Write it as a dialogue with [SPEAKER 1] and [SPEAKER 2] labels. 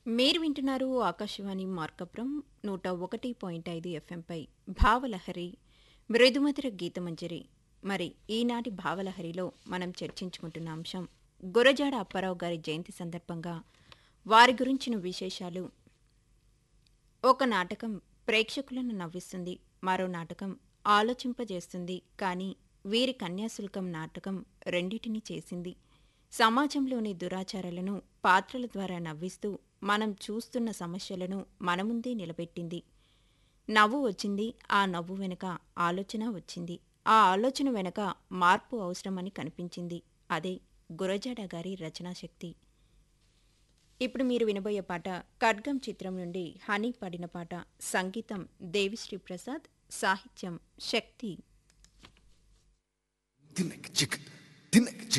[SPEAKER 1] మీరు వింటున్నారు ఆకాశవాణి మార్కపురం నూట ఒకటి పాయింట్ ఐదు ఎఫ్ఎంపై భావలహరి మృదుమధుర గీతమంజరి మరి ఈనాటి భావలహరిలో మనం చర్చించుకుంటున్న అంశం గురజాడ అప్పారావు గారి జయంతి సందర్భంగా వారి గురించిన విశేషాలు ఒక నాటకం ప్రేక్షకులను నవ్విస్తుంది మరో నాటకం ఆలోచింపజేస్తుంది కానీ వీరి కన్యాశుల్కం నాటకం రెండిటిని చేసింది సమాజంలోని దురాచారాలను పాత్రల ద్వారా నవ్విస్తూ మనం చూస్తున్న సమస్యలను మన ముందే నిలబెట్టింది నవ్వు వచ్చింది ఆ నవ్వు వెనుక ఆలోచన వచ్చింది ఆ ఆలోచన వెనుక మార్పు అవసరమని కనిపించింది అదే గురజాడ గారి రచనాశక్తి ఇప్పుడు మీరు వినబోయే పాట ఖడ్గం చిత్రం నుండి హనీ పాడిన పాట సంగీతం దేవిశ్రీ ప్రసాద్ సాహిత్యం శక్తి
[SPEAKER 2] తిన్నకి చిక్ తిన్నకి చిక్